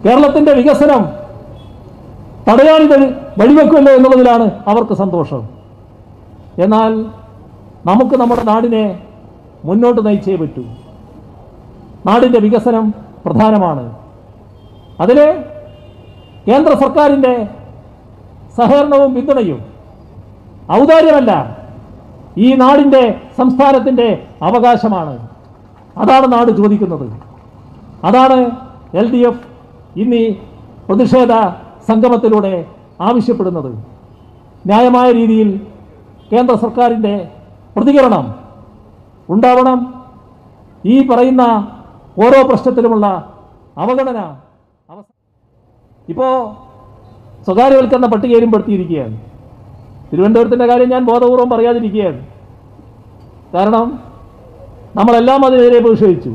കേരളത്തിന്റെ വികസനം തടയാനിത് വഴിവെക്കുമല്ലോ എന്നുള്ളതിലാണ് അവർക്ക് സന്തോഷം എന്നാൽ നമുക്ക് നമ്മുടെ നാടിനെ മുന്നോട്ട് നയിച്ചേ പറ്റൂ നാടിൻ്റെ വികസനം പ്രധാനമാണ് അതിന് കേന്ദ്ര സർക്കാരിൻ്റെ സഹകരണവും പിന്തുണയും ഔദാര്യമല്ല ഈ നാടിൻ്റെ സംസ്ഥാനത്തിൻ്റെ അവകാശമാണ് അതാണ് നാട് ചോദിക്കുന്നത് അതാണ് എൽ ഡി എഫ് ഇന്നീ പ്രതിഷേധ സംഗമത്തിലൂടെ ആവശ്യപ്പെടുന്നത് ന്യായമായ രീതിയിൽ കേന്ദ്ര സർക്കാരിൻ്റെ പ്രതികരണം ഉണ്ടാവണം ഈ പറയുന്ന ഓരോ പ്രശ്നത്തിലുമുള്ള അവഗണന അവസ ഇപ്പോൾ സ്വകാര്യവൽക്കരണ പട്ടികയിലും പെടുത്തിയിരിക്കുകയാണ് തിരുവനന്തപുരത്തിൻ്റെ കാര്യം ഞാൻ ബോധപൂർവം പറയാതിരിക്കുകയാണ് കാരണം നമ്മളെല്ലാം അതിനെതിരെ പ്രതിഷേധിച്ചു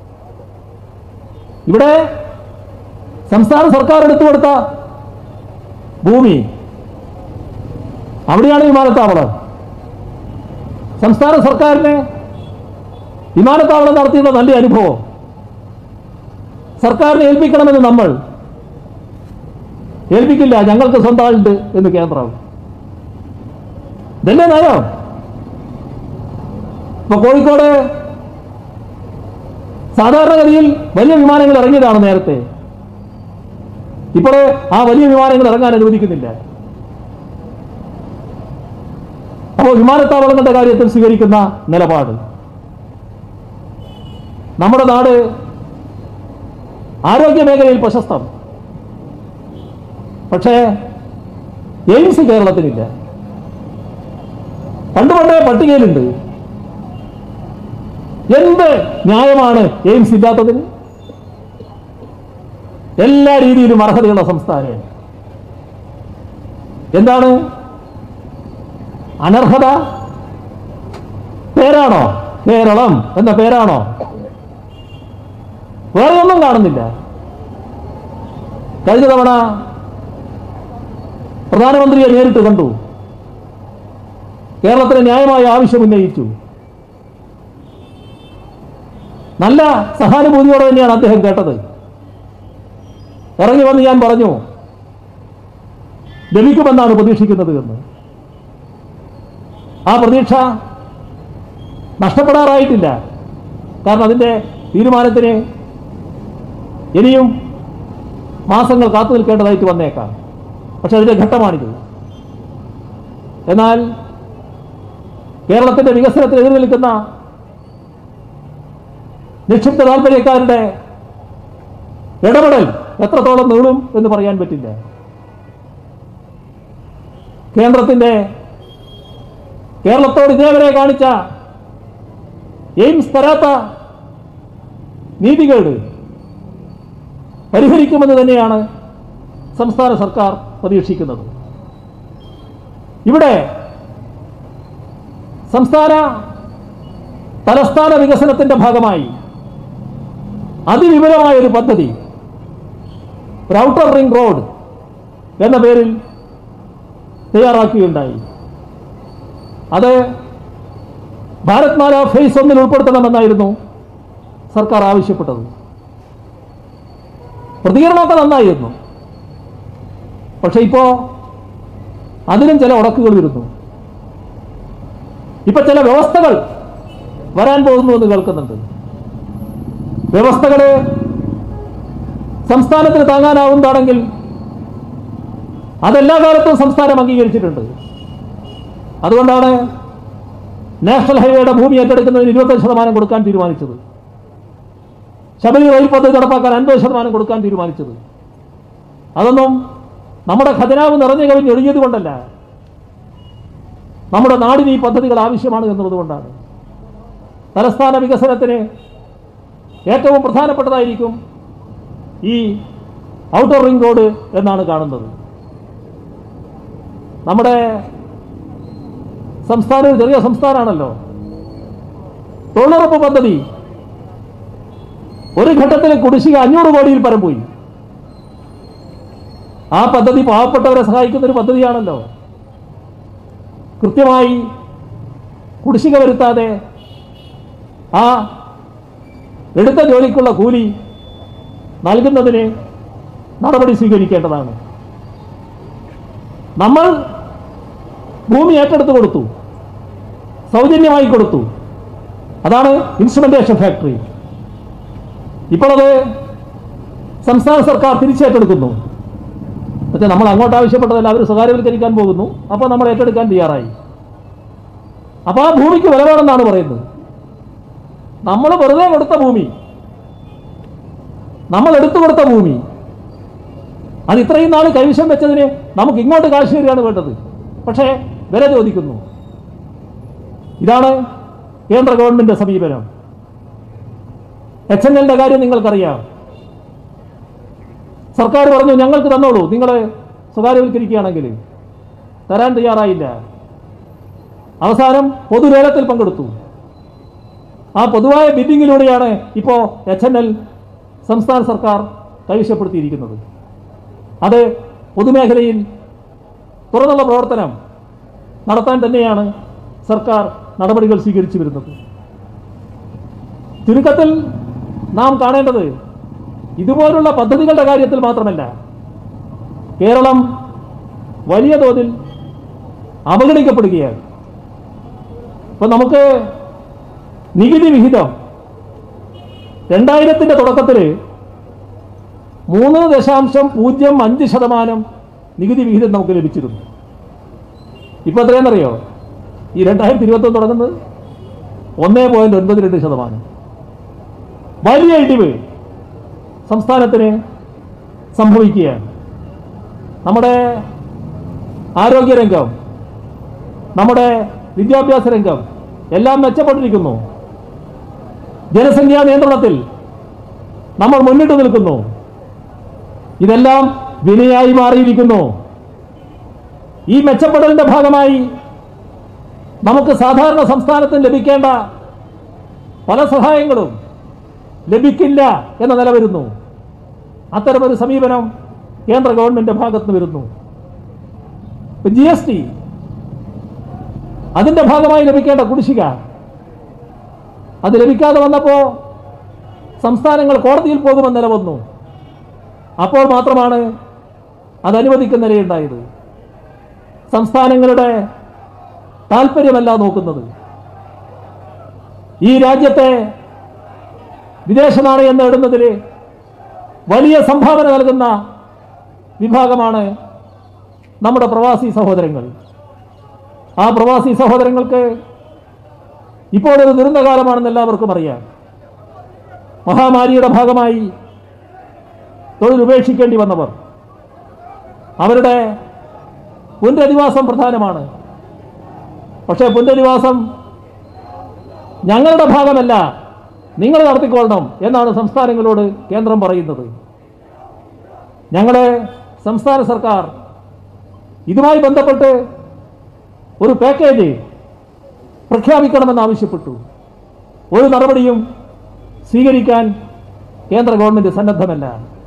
ഇവിടെ സംസ്ഥാന സർക്കാർ എടുത്തു കൊടുത്ത ഭൂമി അവിടെയാണ് വിമാനത്താവളം സംസ്ഥാന സർക്കാരിന് വിമാനത്താവളം നടത്തിയുള്ള നല്ല അനുഭവം സർക്കാരിനെ ഏൽപ്പിക്കണമെന്ന് നമ്മൾ ഏൽപ്പിക്കില്ല ഞങ്ങൾക്ക് സ്വന്തം ആളുണ്ട് എന്ന് കേന്ദ്രം ഇതല്ലേ നയം ഇപ്പൊ കോഴിക്കോട് സാധാരണഗതിയിൽ വലിയ വിമാനങ്ങൾ ഇറങ്ങിയതാണ് നേരത്തെ ഇപ്പോൾ ആ വലിയ വിമാനങ്ങൾ ഇറങ്ങാൻ അനുവദിക്കുന്നില്ല അപ്പോൾ വിമാനത്താവളങ്ങളുടെ കാര്യത്തിൽ സ്വീകരിക്കുന്ന നിലപാട് നമ്മുടെ നാട് ആരോഗ്യ മേഖലയിൽ പ്രശസ്തം പക്ഷേ എയിംസ് കേരളത്തിനില്ല പണ്ട് പണ്ടേ പട്ടികയിലുണ്ട് എന്ത് ന്യായമാണ് എയിംസ് ഇല്ലാത്തതിന് എല്ലാ രീതിയിലും അർഹതയുള്ള സംസ്ഥാനം എന്താണ് അനർഹത പേരാണോ കേരളം എന്ന പേരാണോ വേറെ ഒന്നും കാണുന്നില്ല കഴിഞ്ഞ തവണ പ്രധാനമന്ത്രിയെ നേരിട്ട് കണ്ടു കേരളത്തിന് ന്യായമായ ആവശ്യം ഉന്നയിച്ചു നല്ല സഹാനുഭൂതിയോടെ തന്നെയാണ് അദ്ദേഹം കേട്ടത് ഇറങ്ങി വന്ന് ഞാൻ പറഞ്ഞു ലഭിക്കുമെന്നാണ് പ്രതീക്ഷിക്കുന്നത് എന്ന് ആ പ്രതീക്ഷ നഷ്ടപ്പെടാറായിട്ടില്ല കാരണം അതിൻ്റെ തീരുമാനത്തിന് ഇനിയും മാസങ്ങൾ കാത്തു നിൽക്കേണ്ടതായിട്ട് വന്നേക്കാം പക്ഷെ അതിൻ്റെ ഘട്ടമാണിത് എന്നാൽ കേരളത്തിൻ്റെ വികസനത്തിന് എതിർ നിൽക്കുന്ന നിക്ഷിപ്ത താല്പര്യക്കാരുടെ ഇടപെടൽ എത്രത്തോളം നീളും എന്ന് പറയാൻ പറ്റില്ല കേന്ദ്രത്തിൻ്റെ കേരളത്തോട് ഇതേവരെ കാണിച്ച എയിംസ് തരാത്ത നീതികേട് പരിഹരിക്കുമെന്ന് തന്നെയാണ് സംസ്ഥാന സർക്കാർ പ്രതീക്ഷിക്കുന്നത് ഇവിടെ സംസ്ഥാന തലസ്ഥാന വികസനത്തിന്റെ ഭാഗമായി അതിവിപുലമായ ഒരു പദ്ധതി ഒരു ഔട്ടർ റിംഗ് റോഡ് എന്ന പേരിൽ തയ്യാറാക്കുകയുണ്ടായി അത് ഭാരത് മാല ഫേസ് ഒന്നിൽ ഉൾപ്പെടുത്തണമെന്നായിരുന്നു സർക്കാർ ആവശ്യപ്പെട്ടത് പ്രതികരണമൊക്കെ നന്നായിരുന്നു പക്ഷെ ഇപ്പോ അതിനും ചില ഉടക്കുകൾ വരുന്നു ഇപ്പൊ ചില വ്യവസ്ഥകൾ വരാൻ പോകുന്നു എന്ന് കേൾക്കുന്നുണ്ട് വ്യവസ്ഥകള് സംസ്ഥാനത്തിന് താങ്ങാനാവുന്നതാണെങ്കിൽ അതെല്ലാ കാലത്തും സംസ്ഥാനം അംഗീകരിച്ചിട്ടുണ്ട് അതുകൊണ്ടാണ് നാഷണൽ ഹൈവേയുടെ ഭൂമി ഏറ്റെടുക്കുന്നതിന് ഇരുപത്തഞ്ച് ശതമാനം കൊടുക്കാൻ തീരുമാനിച്ചത് ശബരി റെയിൽ പദ്ധതി നടപ്പാക്കാൻ അൻപത് ശതമാനം കൊടുക്കാൻ തീരുമാനിച്ചത് അതൊന്നും നമ്മുടെ ഖജനാവ് നിറഞ്ഞു കവിഞ്ഞൊഴുകിയത് കൊണ്ടല്ല നമ്മുടെ നാടിന് ഈ പദ്ധതികൾ ആവശ്യമാണ് എന്നുള്ളത് കൊണ്ടാണ് തലസ്ഥാന വികസനത്തിന് ഏറ്റവും പ്രധാനപ്പെട്ടതായിരിക്കും ഈ ഔട്ടർ റിംഗ് റോഡ് എന്നാണ് കാണുന്നത് നമ്മുടെ സംസ്ഥാനം ഒരു ചെറിയ സംസ്ഥാനമാണല്ലോ തൊഴിലുറപ്പ് പദ്ധതി ഒരു ഘട്ടത്തിൽ കുടിശ്ശിക അഞ്ഞൂറ് കോടിയിൽ പരം പോയി ആ പദ്ധതി പാവപ്പെട്ടവരെ സഹായിക്കുന്ന ഒരു പദ്ധതിയാണല്ലോ കൃത്യമായി കുടിശ്ശിക വരുത്താതെ ആ എടുത്ത ജോലിക്കുള്ള കൂലി നൽകുന്നതിന് നടപടി സ്വീകരിക്കേണ്ടതാണ് നമ്മൾ ഭൂമി ഏറ്റെടുത്ത് കൊടുത്തു സൗജന്യമായി കൊടുത്തു അതാണ് ഇൻസ്ട്രുമെന്റേഷൻ ഫാക്ടറി ഇപ്പോഴത് സംസ്ഥാന സർക്കാർ തിരിച്ചേറ്റെടുക്കുന്നു പക്ഷേ നമ്മൾ അങ്ങോട്ട് ആവശ്യപ്പെട്ടതല്ല അവർ സ്വകാര്യവൽക്കരിക്കാൻ പോകുന്നു അപ്പോൾ നമ്മൾ ഏറ്റെടുക്കാൻ തയ്യാറായി അപ്പോൾ ആ ഭൂമിക്ക് വില വേണമെന്നാണ് പറയുന്നത് നമ്മൾ വെറുതെ കൊടുത്ത ഭൂമി നമ്മൾ എടുത്തു കൊടുത്ത ഭൂമി അത് ഇത്രയും നാൾ കൈവശം വെച്ചതിന് നമുക്ക് ഇങ്ങോട്ട് കാശ് തരികയാണ് വേണ്ടത് പക്ഷേ വില ചോദിക്കുന്നു ഇതാണ് കേന്ദ്ര ഗവൺമെന്റ് സമീപനം എച്ച് എൻ എല്ലിന്റെ കാര്യം നിങ്ങൾക്കറിയാം സർക്കാർ പറഞ്ഞു ഞങ്ങൾക്ക് തന്നോളൂ നിങ്ങൾ സ്വകാര്യവൽക്കരിക്കുകയാണെങ്കിൽ തരാൻ തയ്യാറായില്ല അവസാനം പൊതുലേലത്തിൽ പങ്കെടുത്തു ആ പൊതുവായ ബിഡിങ്ങിലൂടെയാണ് ഇപ്പോൾ എച്ച് എൻ എൽ സംസ്ഥാന സർക്കാർ കൈവശപ്പെടുത്തിയിരിക്കുന്നത് അത് പൊതുമേഖലയിൽ തുറന്നുള്ള പ്രവർത്തനം നടത്താൻ തന്നെയാണ് സർക്കാർ നടപടികൾ സ്വീകരിച്ചു വരുന്നത് ചുരുക്കത്തിൽ നാം കാണേണ്ടത് ഇതുപോലുള്ള പദ്ധതികളുടെ കാര്യത്തിൽ മാത്രമല്ല കേരളം വലിയ തോതിൽ അവഗണിക്കപ്പെടുകയാണ് ഇപ്പൊ നമുക്ക് നികുതി വിഹിതം രണ്ടായിരത്തിന്റെ തുടക്കത്തിൽ മൂന്ന് ദശാംശം പൂജ്യം അഞ്ച് ശതമാനം നികുതി വിഹിതം നമുക്ക് ലഭിച്ചിരുന്നു ഇപ്പൊ എത്രയാണെന്നറിയോ ഈ രണ്ടായിരത്തി ഇരുപത്തൊന്ന് തുടങ്ങുന്നത് ഒന്നേ പോയിന്റ് ഒൻപത് രണ്ട് ശതമാനം വലിയ ഇടിവ് സംസ്ഥാനത്തിന് സംഭവിക്കുകയാണ് നമ്മുടെ ആരോഗ്യരംഗം നമ്മുടെ വിദ്യാഭ്യാസ രംഗം എല്ലാം മെച്ചപ്പെട്ടിരിക്കുന്നു ജനസംഖ്യാ നിയന്ത്രണത്തിൽ നമ്മൾ മുന്നിട്ട് നിൽക്കുന്നു ഇതെല്ലാം വിനയായി മാറിയിരിക്കുന്നു ഈ മെച്ചപ്പെടലിന്റെ ഭാഗമായി നമുക്ക് സാധാരണ സംസ്ഥാനത്തിന് ലഭിക്കേണ്ട പല സഹായങ്ങളും ലഭിക്കില്ല എന്ന നില വരുന്നു അത്തരമൊരു സമീപനം കേന്ദ്ര ഗവൺമെന്റ് ഭാഗത്ത് നിന്ന് വരുന്നു ജി എസ് ടി അതിന്റെ ഭാഗമായി ലഭിക്കേണ്ട കുടിശ്ശിക അത് ലഭിക്കാതെ വന്നപ്പോൾ സംസ്ഥാനങ്ങൾ കോടതിയിൽ പോകുമെന്ന നില വന്നു അപ്പോൾ മാത്രമാണ് അത് അനുവദിക്കുന്ന നിലയുണ്ടായത് സംസ്ഥാനങ്ങളുടെ താല്പര്യമല്ല നോക്കുന്നത് ഈ രാജ്യത്തെ വിദേശ നാണയം നേടുന്നതിൽ വലിയ സംഭാവന നൽകുന്ന വിഭാഗമാണ് നമ്മുടെ പ്രവാസി സഹോദരങ്ങൾ ആ പ്രവാസി സഹോദരങ്ങൾക്ക് ഇപ്പോൾ ഒരു ദുരന്ത കാലമാണെന്ന് എല്ലാവർക്കും അറിയാം മഹാമാരിയുടെ ഭാഗമായി തൊഴിൽ ഉപേക്ഷിക്കേണ്ടി വന്നവർ അവരുടെ പുനരധിവാസം പ്രധാനമാണ് പക്ഷേ പുനരധിവാസം ഞങ്ങളുടെ ഭാഗമല്ല നിങ്ങൾ നടത്തിക്കൊള്ളണം എന്നാണ് സംസ്ഥാനങ്ങളോട് കേന്ദ്രം പറയുന്നത് ഞങ്ങളുടെ സംസ്ഥാന സർക്കാർ ഇതുമായി ബന്ധപ്പെട്ട് ഒരു പാക്കേജ് പ്രഖ്യാപിക്കണമെന്ന് ആവശ്യപ്പെട്ടു ഒരു നടപടിയും സ്വീകരിക്കാൻ കേന്ദ്ര ഗവൺമെന്റ് സന്നദ്ധമല്ല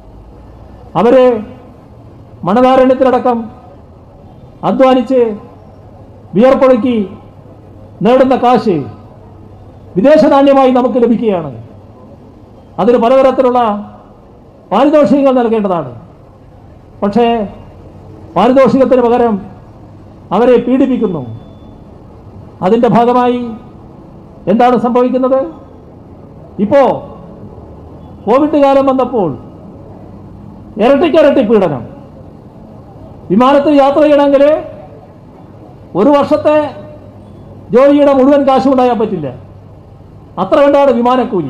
അവര് മണനാരണ്യത്തിലടക്കം അധ്വാനിച്ച് വിയർപ്പൊഴുക്കി നേടുന്ന കാശ് വിദേശ നാണ്യമായി നമുക്ക് ലഭിക്കുകയാണ് അതിന് പലതരത്തിലുള്ള പാരിതോഷികങ്ങൾ നൽകേണ്ടതാണ് പക്ഷേ പാരിതോഷികത്തിന് പകരം അവരെ പീഡിപ്പിക്കുന്നു അതിൻ്റെ ഭാഗമായി എന്താണ് സംഭവിക്കുന്നത് ഇപ്പോ കോവിഡ് കാലം വന്നപ്പോൾ ഇരട്ടിക്കിരട്ടി പീഡനം വിമാനത്തിൽ യാത്ര ചെയ്യണമെങ്കിൽ ഒരു വർഷത്തെ ജോലിയുടെ മുഴുവൻ കാശും ഉണ്ടായാൻ പറ്റില്ല അത്ര കണ്ടാണ് വിമാനക്കൂലി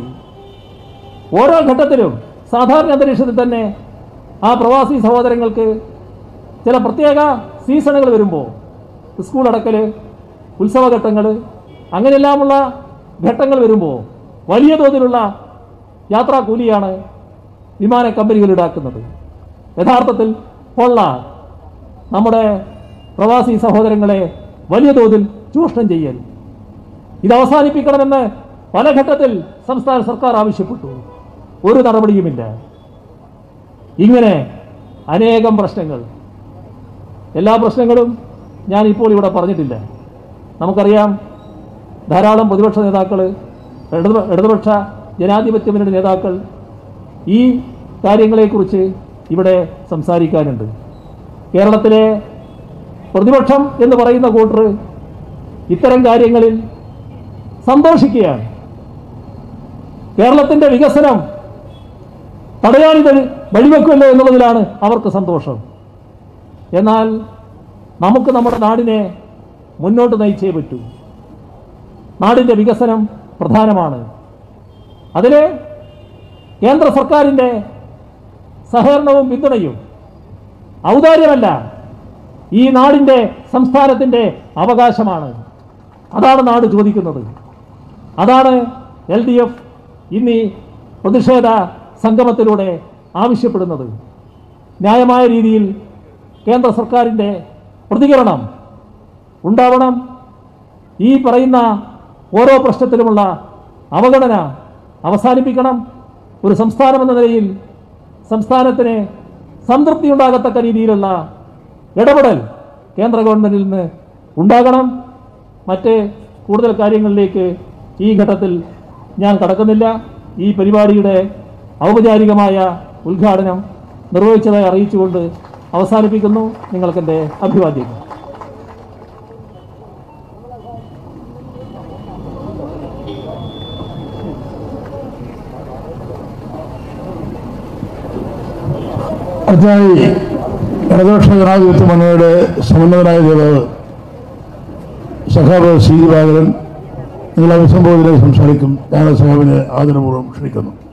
ഓരോ ഘട്ടത്തിലും സാധാരണ അന്തരീക്ഷത്തിൽ തന്നെ ആ പ്രവാസി സഹോദരങ്ങൾക്ക് ചില പ്രത്യേക സീസണുകൾ വരുമ്പോൾ സ്കൂൾ അടക്കൽ ഉത്സവഘട്ടങ്ങൾ അങ്ങനെയെല്ലാമുള്ള ഘട്ടങ്ങൾ വരുമ്പോൾ വലിയ തോതിലുള്ള യാത്രാ കൂലിയാണ് വിമാന കമ്പനികൾ ഈടാക്കുന്നത് യഥാർത്ഥത്തിൽ കൊള്ള നമ്മുടെ പ്രവാസി സഹോദരങ്ങളെ വലിയ തോതിൽ ചൂഷണം ചെയ്യൽ ഇത് അവസാനിപ്പിക്കണമെന്ന് പല ഘട്ടത്തിൽ സംസ്ഥാന സർക്കാർ ആവശ്യപ്പെട്ടു ഒരു നടപടിയുമില്ല ഇങ്ങനെ അനേകം പ്രശ്നങ്ങൾ എല്ലാ പ്രശ്നങ്ങളും ഞാൻ ഇപ്പോൾ ഇവിടെ പറഞ്ഞിട്ടില്ല നമുക്കറിയാം ധാരാളം പ്രതിപക്ഷ നേതാക്കൾ ഇടതു ഇടതുപക്ഷ ജനാധിപത്യ മുന്നണി നേതാക്കൾ ഈ കാര്യങ്ങളെക്കുറിച്ച് ഇവിടെ സംസാരിക്കാനുണ്ട് കേരളത്തിലെ പ്രതിപക്ഷം എന്ന് പറയുന്ന കൂട്ടർ ഇത്തരം കാര്യങ്ങളിൽ സന്തോഷിക്കുകയാണ് കേരളത്തിൻ്റെ വികസനം തടയാനിത് വഴിവെക്കുമല്ലോ എന്നുള്ളതിലാണ് അവർക്ക് സന്തോഷം എന്നാൽ നമുക്ക് നമ്മുടെ നാടിനെ മുന്നോട്ട് നയിച്ചേ പറ്റൂ നാടിൻ്റെ വികസനം പ്രധാനമാണ് അതിന് കേന്ദ്ര സർക്കാരിൻ്റെ സഹകരണവും പിന്തുണയും ഔദാര്യമല്ല ഈ നാടിൻ്റെ സംസ്ഥാനത്തിൻ്റെ അവകാശമാണ് അതാണ് നാട് ചോദിക്കുന്നത് അതാണ് എൽ ഡി എഫ് ഇന്നീ പ്രതിഷേധ സംഗമത്തിലൂടെ ആവശ്യപ്പെടുന്നത് ന്യായമായ രീതിയിൽ കേന്ദ്ര സർക്കാരിൻ്റെ പ്രതികരണം ഉണ്ടാവണം ഈ പറയുന്ന ഓരോ പ്രശ്നത്തിലുമുള്ള അവഗണന അവസാനിപ്പിക്കണം ഒരു സംസ്ഥാനം എന്ന നിലയിൽ സംസ്ഥാനത്തിന് സംതൃപ്തി ഉണ്ടാകത്തക്ക രീതിയിലുള്ള ഇടപെടൽ കേന്ദ്ര ഗവൺമെൻറ്റിൽ നിന്ന് ഉണ്ടാകണം മറ്റ് കൂടുതൽ കാര്യങ്ങളിലേക്ക് ഈ ഘട്ടത്തിൽ ഞാൻ കടക്കുന്നില്ല ഈ പരിപാടിയുടെ ഔപചാരികമായ ഉദ്ഘാടനം നിർവഹിച്ചതായി അറിയിച്ചുകൊണ്ട് അവസാനിപ്പിക്കുന്നു നിങ്ങൾക്കെൻ്റെ അഭിവാദ്യങ്ങൾ അടുത്തതായി ഇടതുപക്ഷ ജനാധിപത്യ മുന്നണിയുടെ സമന്വയനായ നേതാവ് സഖാവ് സി ദിവാകരൻ നിങ്ങൾ അഭിസംബോധന സംസാരിക്കും ഞാൻ സഖാവിനെ ആദരപൂർവ്വം ക്ഷണിക്കുന്നു